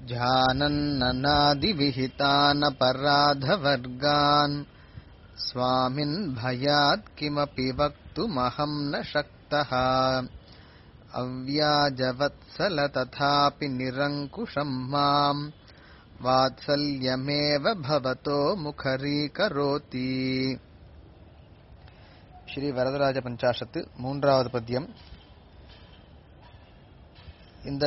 जानन्ननादिविहितानपराधवर्गान् स्वामिन् भयात् किमपि वक्तुमहं न शक्तः अव्याजवत्सल तथापि निरङ्कुशं माम् वात्सल्यमेव भवतो मुखरीकरोति ஸ்ரீ வரதராஜ பஞ்சாஷத்து மூன்றாவது பத்தியம் இந்த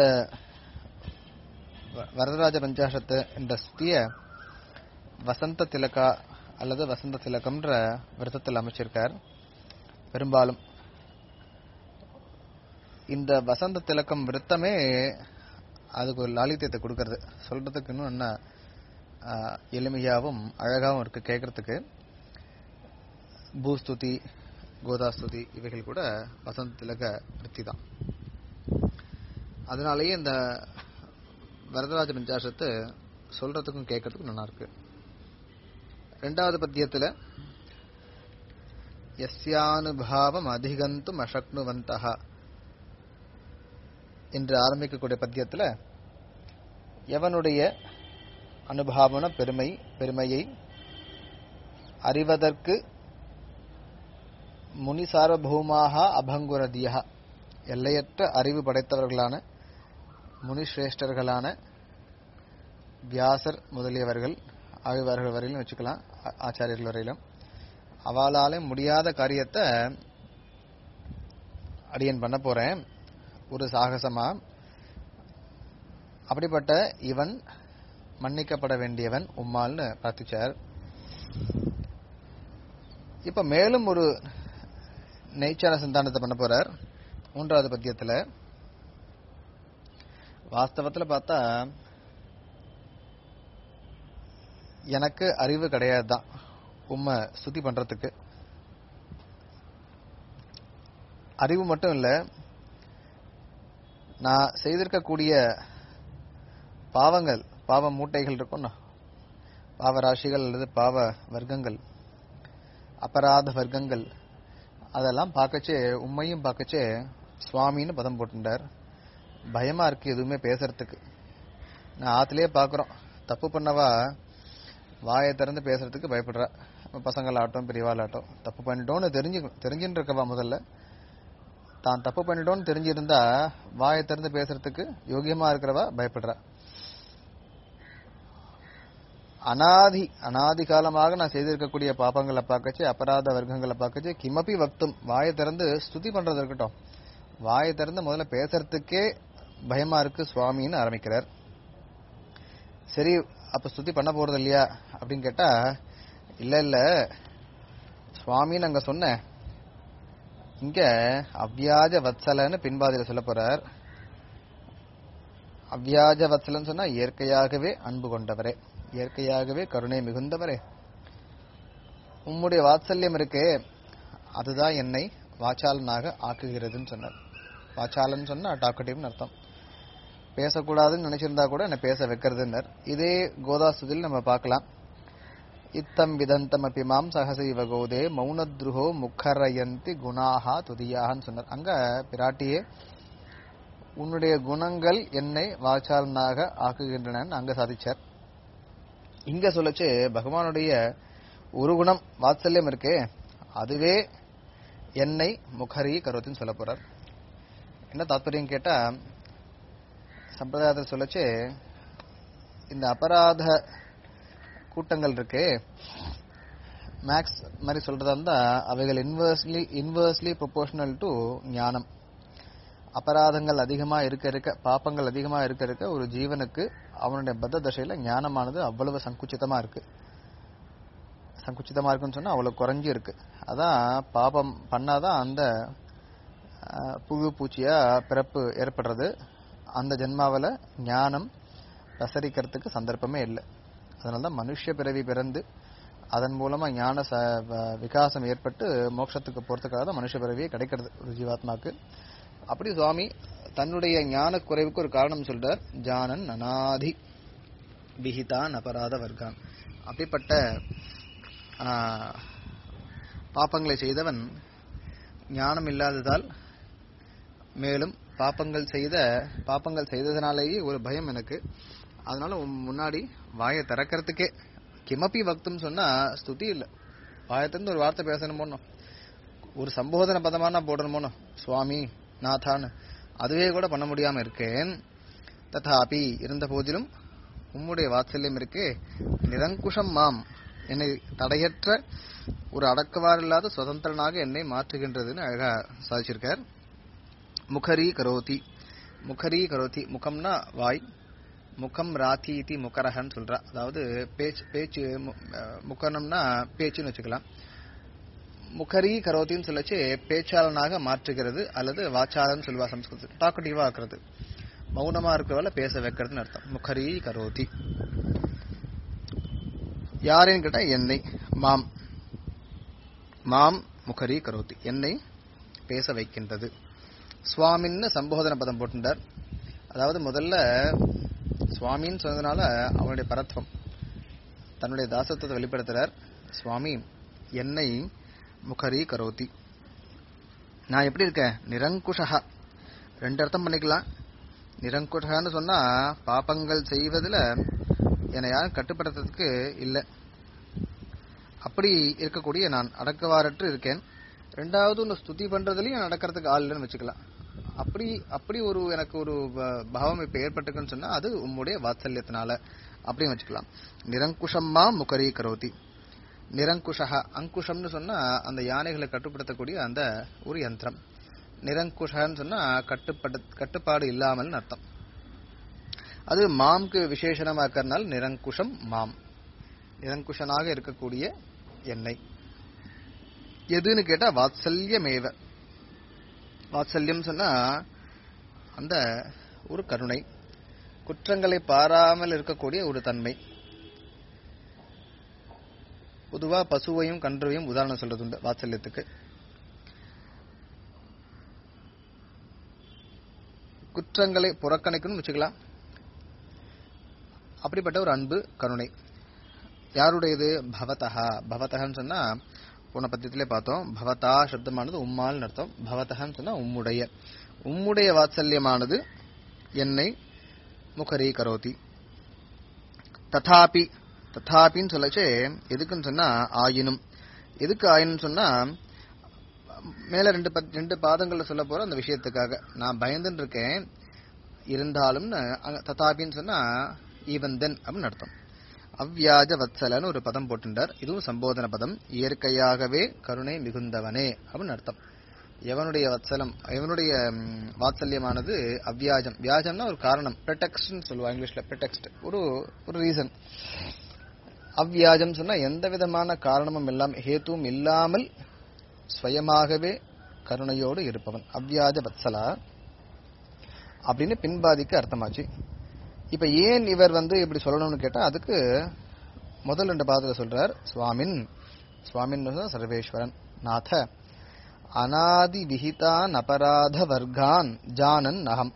வ- வரதராஜ பஞ்சாஷத்து என்ற ஸ்திய வசந்த திலகா அல்லது வசந்த திலகம்ன்ற விரதத்தில் அமைச்சிருக்கார் பெரும்பாலும் இந்த வசந்த திலக்கம் விருத்தமே அதுக்கு ஒரு லாலித்தியத்தை கொடுக்கறது சொல்றதுக்கு இன்னும் என்ன ஆஹ், எளிமையாவும் அழகாவும் இருக்கு கேட்கறதுக்கு பூஸ்துதி கோதாஸ்துதி இவைகள் கூட வசந்த திலக விருத்தி தான் அதனாலேயே இந்த வரதராஜ பஞ்சாசத்து சொல்றதுக்கும் கேட்கறதுக்கும் நல்லா இருக்கு ரெண்டாவது பத்தியத்துல எஸ்யானுபாவம் அதிகந்தும் அசக்னுவந்தா என்று ஆரம்பிக்கக்கூடிய பத்தியத்துல எவனுடைய அனுபாவன பெருமை பெருமையை அறிவதற்கு முனி சார்வபௌமாக அபங்குரதியா எல்லையற்ற அறிவு படைத்தவர்களான முனிஸ்ரேஷ்டர்களான வியாசர் முதலியவர்கள் ஆழ்வார்கள் வரையிலும் வச்சுக்கலாம் ஆ- ஆச்சாரியர்கள் வரையிலும் அவளாலே முடியாத காரியத்தை அடியன் பண்ண போறேன் ஒரு சாகசமா அப்படிப்பட்ட இவன் மன்னிக்கப்பட வேண்டியவன் உம்மால்னு பிரார்த்திச்சார் இப்ப மேலும் ஒரு நெய்ச்சான சிந்தானத்தை பண்ண போறார் மூன்றாவது பத்தியத்துல வாஸ்தவத்துல பார்த்தா எனக்கு அறிவு கிடையாது தான் உண்மை ஸ்துதி பண்றதுக்கு அறிவு மட்டும் இல்ல நான் செய்திருக்கக்கூடிய பாவங்கள் பாவ மூட்டைகள் இருக்கும்னா பாவ ராசிகள் அல்லது பாவ வர்க்கங்கள் அபராத வர்க்கங்கள் அதெல்லாம் பார்க்கச்சே உண்மையும் பார்க்கச்சே சுவாமின்னு பதம் போட்டுட்டார் பயமா இருக்கு எதுவுமே பேசுறதுக்கு நான் ஆத்துலயே பாக்குறோம் தப்பு பண்ணவா வாயை திறந்து பேசுறதுக்கு பயப்படுறா பசங்களாகட்டும் பெரியவாளாகட்டும் தப்பு பண்ணிட்டோம்னு தெரிஞ்சு தெரிஞ்சுன்னு இருக்கவா முதல்ல தான் தப்பு பண்ணிட்டோம்னு தெரிஞ்சிருந்தா வாயை திறந்து பேசுறதுக்கு யோகியமா இருக்கிறவா பயப்படுறா அனாதி அனாதி காலமாக நான் செய்திருக்கக்கூடிய பாபங்களை பார்க்கச்சு அபராத வர்க்கங்களை பார்க்கச்சு கிமப்பி வக்தும் வாயை திறந்து ஸ்துதி பண்றது இருக்கட்டும் வாயை திறந்து முதல்ல பேசுறதுக்கே பயமா இருக்கு சுவாமின்னு ஆரம்பிக்கிறார் சரி அப்ப ஸ்துதி பண்ண போறது இல்லையா அப்படின்னு கேட்டா இல்ல இல்ல சுவாமின்னு அங்க சொன்னேன் இங்க அவ்வியாஜ வத்சலன்னு பின்பாதியில சொல்ல போறார் அவ்வியாஜ வத்சலன்னு சொன்னா இயற்கையாகவே அன்பு கொண்டவரே இயற்கையாகவே கருணை மிகுந்தவரே உம்முடைய வாத்சல்யம் இருக்கே அதுதான் என்னை வாச்சாலனாக ஆக்குகிறதுன்னு சொன்னார் வாச்சாலன் சொன்னா டாக்கட்டிவ்னு அர்த்தம் பேசக்கூடாதுன்னு நினைச்சிருந்தா கூட என்னை பேச வைக்கிறதுன்னர் இதே கோதாசுதில் நம்ம பார்க்கலாம் இத்தம் விதந்தம் அப்பி மாம் சகசைவ கோதே மௌனத்ருஹோ முக்கரயந்தி குணாஹா துதியாகன்னு சொன்னார் அங்க பிராட்டியே உன்னுடைய குணங்கள் என்னை வாச்சாலனாக ஆக்குகின்றன அங்க சாதிச்சார் இங்க சொல்லச்சு பகவானுடைய ஒரு குணம் வாத்சல்யம் இருக்கே அதுவே என்னை முகரி கருத்துன்னு சொல்ல போறார் என்ன தாத்பரியம் கேட்டா சம்பிரதாயத்தில் சொல்லச்சு இந்த அபராத கூட்டங்கள் இருக்கு மேக்ஸ் மாதிரி சொல்றதா இருந்தா அவைகள் இன்வர்ஸ்லி இன்வர்ஸ்லி ப்ரொபோஷனல் டு ஞானம் அபராதங்கள் அதிகமா இருக்க இருக்க பாப்பங்கள் அதிகமா இருக்க இருக்க ஒரு ஜீவனுக்கு அவனுடைய பத்த தசையில ஞானமானது அவ்வளவு சங்குச்சிதமா இருக்கு சங்குச்சிதமா இருக்குன்னு சொன்னா அவ்வளவு குறைஞ்சு இருக்கு அதான் பாபம் பண்ணாதான் அந்த அஹ், புழு பூச்சியா பிறப்பு ஏற்படுறது அந்த ஜென்மாவில ஞானம் பிரசரிக்கிறதுக்கு சந்தர்ப்பமே இல்லை அதனாலதான் மனுஷ பிறவி பிறந்து அதன் மூலமா ஞான ச- வ- விகாசம் ஏற்பட்டு மோட்சத்துக்கு போறதுக்காக தான் மனுஷ பிறவியே கிடைக்கிறது ஒரு ஜீவாத்மாக்கு அப்படி சுவாமி தன்னுடைய ஞான குறைவுக்கு ஒரு காரணம் சொல்றார் ஜானன் அநாதி விஹிதான் அபராத வர்க்கான் அப்படிப்பட்ட ஆ, பாப்பங்களை செய்தவன் ஞானம் இல்லாததால் மேலும் பாப்பங்கள் செய்த பாப்பங்கள் செய்ததனாலேயே ஒரு பயம் எனக்கு அதனால உன் முன்னாடி வாயை திறக்கிறதுக்கே கிமப்பி வக்தும் சொன்னா ஸ்துதி இல்ல வாயை திறந்து ஒரு வார்த்தை பேசணுமோனோ ஒரு சம்போதன பதமான போடணுமோனோ சுவாமி நாதான்னு அதுவே கூட பண்ண முடியாம இருக்கேன் ததாபி இருந்த போதிலும் உம்முடைய வாத்சல்யம் இருக்கே நிரங்குஷம் மாம் என்னை தடையற்ற ஒரு அடக்கவாறு இல்லாத சுதந்திரனாக என்னை மாற்றுகின்றதுன்னு அழகா சாதிச்சிருக்கார் முகரி கரோதி முகரி கரோதி முகம்னா வாய் முகம் ராத்தி இதி முகரகன்னு சொல்றா அதாவது பேச்சு பேச்சு மு- அஹ் முகரம்னா பேச்சுன்னு வச்சுக்கலாம் முகரி கரோத்தின்னு சொல்லச்சு பேச்சாளனாக மாற்றுகிறது அல்லது வாச்சாளன்னு சொல்லுவா சம்ஸ்கிருதம் டாக்கட்டிவா ஆக்குறது மௌனமா இருக்கிறவள பேச வைக்கிறதுன்னு அர்த்தம் முகரி கரோதி யாருன்னு கேட்டா என்னை மாம் மாம் முகரி கரோதி என்னை பேச வைக்கின்றது சுவாமின்னு சம்போதன பதம் போட்டுட்டார் அதாவது முதல்ல சுவாமின்னு சொன்னதுனால அவனுடைய பரத்வம் தன்னுடைய தாசத்துவத்தை வெளிப்படுத்துறார் சுவாமி என்னை முகரி கரோதி நான் எப்படி இருக்கேன் நிரங்குஷா ரெண்டு அர்த்தம் பண்ணிக்கலாம் நிரங்குஷகான்னு சொன்னா பாபங்கள் செய்வதுல என்னை யாரும் கட்டுப்படுத்துறதுக்கு இல்லை அப்படி இருக்கக்கூடிய நான் அடக்கவாரற்று இருக்கேன் ரெண்டாவது ஒன்று ஸ்துதி பண்றதுலயும் நடக்கிறதுக்கு ஆள் இல்லைன்னு வச்சுக்கலாம் அப்படி அப்படி ஒரு எனக்கு ஒரு ப- பாவம் இப்ப ஏற்பட்டுக்குன்னு சொன்னா அது உம்முடைய வாத்சல்யத்தினால அப்படின்னு வச்சுக்கலாம் நிரங்குஷம்மா முகரி கரோதி நிரங்குஷா அங்குஷம்னு சொன்னா அந்த யானைகளை கட்டுப்படுத்தக்கூடிய அந்த ஒரு யந்திரம் நிரங்குஷன்னு சொன்னா கட்டுப்பட கட்டுப்பாடு இல்லாமல் அர்த்தம் அது மாம்க்கு விசேஷணமாக்கறதுனால நிரங்குஷம் மாம் நிரங்குஷனாக இருக்கக்கூடிய எண்ணெய் எதுன்னு கேட்டா வாத்சல்யமேவ வாத்சல்யம் சொன்னா அந்த ஒரு கருணை குற்றங்களை பாராமல் இருக்கக்கூடிய ஒரு தன்மை பொதுவா பசுவையும் கன்றுவையும் உதாரணம் சொல்றது உண்டு வாத்சல்யத்துக்கு குற்றங்களை புறக்கணிக்கணும்னு வச்சுக்கலாம் அப்படிப்பட்ட ஒரு அன்பு கருணை யாருடையது பவதஹா பவதஹன்னு சொன்னா போன பத்தியத்திலே பார்த்தோம் பவதா சப்தமானது உம்மால்னு அர்த்தம் பவதஹன்னு சொன்னா உம்முடைய உம்முடைய வாத்சல்யமானது என்னை முகரி கரோதி ததாபி ததாபின்னு சொல்லச்சே எதுக்குன்னு சொன்னா ஆயினும் எதுக்கு ஆயினும் சொன்னா மேல ரெண்டு பத்- ரெண்டு பாதங்கள்ல சொல்ல போற அந்த விஷயத்துக்காக நான் பயந்துன்னு இருக்கேன் இருந்தாலும்னு அங்க ததாபின்னு சொன்னா ஈவன் தென் அப்படின்னு அர்த்தம் அவ்வியாஜ வத்சலன்னு ஒரு பதம் போட்டுட்டார் இதுவும் சம்போதன பதம் இயற்கையாகவே கருணை மிகுந்தவனே அப்படின்னு அர்த்தம் எவனுடைய வத்சலம் எவனுடைய ம், வாத்சல்யமானது அவ்வியாஜம் வியாஜம்னா ஒரு காரணம் ப்ரெட்டெக்ஸ்ட்னு சொல்லுவா இங்கிலீஷ்ல ப்ரெட்டெக்ஸ்ட் ஒரு ஒரு ரீசன் அவ்வியாஜம் சொன்னா எந்த விதமான காரணமும் இல்லாம ஹேத்துவும் இல்லாமல் ஸ்வயமாகவே கருணையோடு இருப்பவன் அவ்வியாஜ வத்சலா அப்படின்னு பின்பாதிக்கு அர்த்தமாச்சு இப்ப ஏன் இவர் வந்து இப்படி சொல்லணும்னு கேட்டா அதுக்கு முதல் ரெண்டு பாதத்தை சொல்றார் சுவாமின் சுவாமின் சொன்னா சர்வேஸ்வரன் நாத அனாதி விஹிதான் அபராத வர்க்கான் ஜானன் அகம்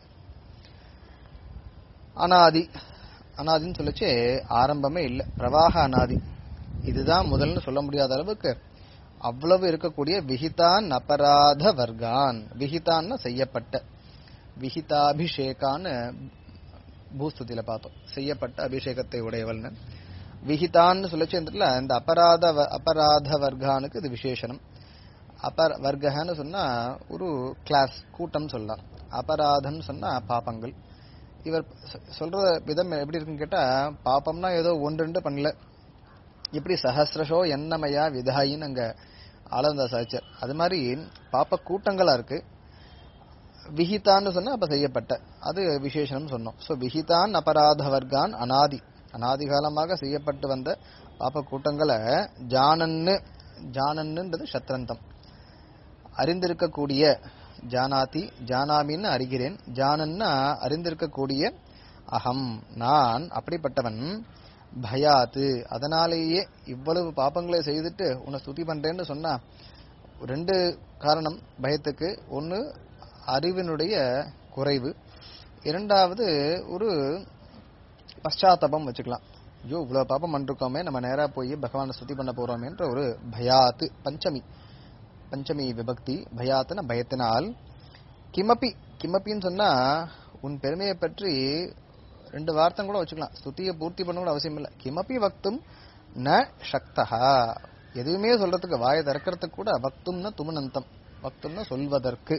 அனாதி அனாதின்னு சொல்லச்சே ஆரம்பமே இல்லை பிரவாக அனாதி இதுதான் முதல்னு சொல்ல முடியாத அளவுக்கு அவ்வளவு இருக்கக்கூடிய விஹிதான் அபராத வர்க்கான் விஹிதான்னா செய்யப்பட்ட விஹிதாபிஷேகான்னு பூஸ்துதியில பார்த்தோம் செய்யப்பட்ட அபிஷேகத்தை உடையவள்னு விஹிதான்னு சொல்லச்சு இந்த அபராத வ- அபராத வர்க்கானுக்கு இது விசேஷனம் அபர வர்க்கன்னு சொன்னா ஒரு கிளாஸ் கூட்டம் சொல்லலாம் அபராதம் சொன்னா பாப்பங்கள் இவர் சொ- சொல்ற விதம் எப்படி இருக்குன்னு கேட்டா பாப்பம்னா ஏதோ ஒன்று ரெண்டு பண்ணல இப்படி சஹசிரஷோ எண்ணமயா விதாயின்னு அங்க ஆளந்தா சாய்ச்சார் அது மாதிரி பாப்ப கூட்டங்களா இருக்கு விஹிதான்னு சொன்னா அப்ப செய்யப்பட்ட அது விசேஷனம் சொன்னோம் சோ விஹிதான் அபராத வர்க்கான் அனாதி அனாதிகாலமாக செய்யப்பட்டு வந்த பாப்ப கூட்டங்களை ஜானன்னு ஜானன்னுன்றது சத்ரந்தம் அறிந்திருக்கக்கூடிய ஜானாதி ஜானாமின்னு அறிகிறேன் ஜானன்னா அறிந்திருக்கக்கூடிய அகம் நான் அப்படிப்பட்டவன் பயாத்து அதனாலேயே இவ்வளவு பாப்பங்களை செய்துட்டு உன்னை ஸ்துதி பண்றேன்னு சொன்னா ரெண்டு காரணம் பயத்துக்கு ஒன்னு அறிவினுடைய குறைவு இரண்டாவது ஒரு பశ్చాத்தபம் வச்சுக்கலாம் ஐயோ இவ்வளவு பாப்பம் பண்ணிருக்கோமே நம்ம நேரா போய் பகவானை ஸ்துதி பண்ண போறோமேன்ற ஒரு பயாத்து பஞ்சமி பஞ்சமி விபக்தி பயாத்துன பயத்தினால் கிமப்பி கிமப்பின்னு சொன்னா உன் பெருமையை பற்றி ரெண்டு வார்த்தை கூட வச்சுக்கலாம் ஸ்துதியை பூர்த்தி பண்ண கூட அவசியம் இல்லை கிமப்பி வக்தும் ந சக்தஹா எதுவுமே சொல்றதுக்கு வாயை திறக்கிறதுக்கு கூட வக்தும்னா துமனந்தம் வக்தும்னா சொல்வதற்கு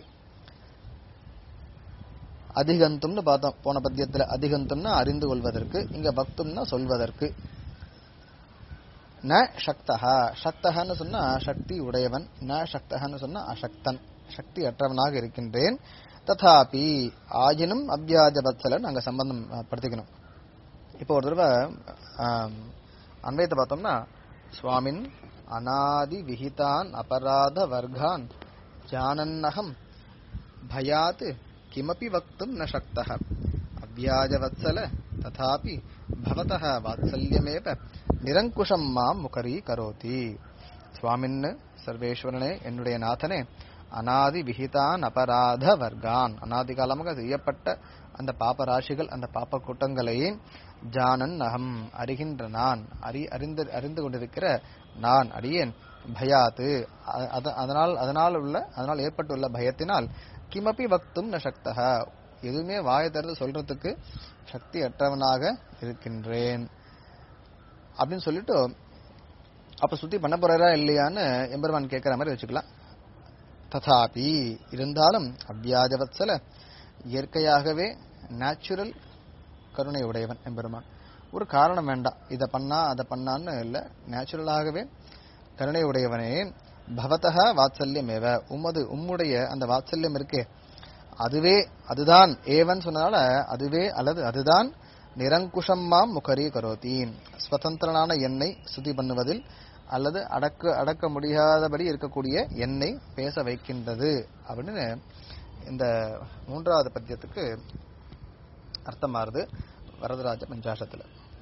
அதிகந்தும்னு பார்த்தோம் போன பத்தியத்துல அதிகந்தும்னா அறிந்து கொள்வதற்கு இங்க பக்தும்னா சொல்வதற்கு ந சக்தஹா சக்தஹன்னு சொன்னா சக்தி உடையவன் ந சக்தஹன்னு சொன்னா அசக்தன் சக்தி அற்றவனாக இருக்கின்றேன் ததாபி ஆயினும் அவ்யாஜ பத்சலன் அங்க சம்பந்தம் அஹ், படுத்திக்கணும் இப்போ ஒரு தடவை ஆம், அன்வயத்தை பார்த்தோம்னா சுவாமின் அநாதி விஹிதான் அபராத வர்கான் ஜானன்னகம் भयात् किमपि वक्तुं न शक्तः अव्याजवत्सल तथापि भवतः वात्सल्यमेव நிரங்குஷம் மாம் முகரீகரோதி சுவாமின் சர்வேஸ்வரனே என்னுடைய நாதனே அனாதி விஹிதான் அபராத வர்கான் அனாதி காலமாக செய்யப்பட்ட அந்த பாப ராசிகள் அந்த பாப்ப கூட்டங்களை ஜானன் அகம் அறிகின்ற நான் அறி அறிந்து அறிந்து கொண்டிருக்கிற நான் அடியேன் பயாத்து அ- அத- அதனால் அதனால் உள்ள அதனால் ஏற்பட்டுள்ள பயத்தினால் கிமபி வக்தும் ந சக்தக எதுவுமே வாயை திறந்து சொல்றதுக்கு சக்தி அற்றவனாக இருக்கின்றேன் அப்படின்னு சொல்லிட்டு அப்ப சுத்தி பண்ண போறாரா இல்லையான்னு எம்பெருமான் கேட்கிற மாதிரி வச்சுக்கலாம் ததாபி இருந்தாலும் அவ்வியாஜவத்சல இயற்கையாகவே நேச்சுரல் கருணை உடையவன் எம்பெருமான் ஒரு காரணம் வேண்டாம் இதை பண்ணா அதை பண்ணான்னு இல்லை நேச்சுரலாகவே கருணை உடையவனே பவதக வாத்சல்யமேவ உமது உம்முடைய அந்த வாத்சல்யம் இருக்கே அதுவே அதுதான் ஏவன் சொன்னதால அதுவே அல்லது அதுதான் நிரங்குஷம்மாம் முகரி கரோதி ஸ்வதந்திரனான என்னை சுதி பண்ணுவதில் அல்லது அடக்க அடக்க முடியாதபடி இருக்கக்கூடிய என்னை பேச வைக்கின்றது அப்படின்னு இந்த மூன்றாவது பத்தியத்துக்கு அர்த்தமாறுது வரதராஜ பஞ்சாசத்துல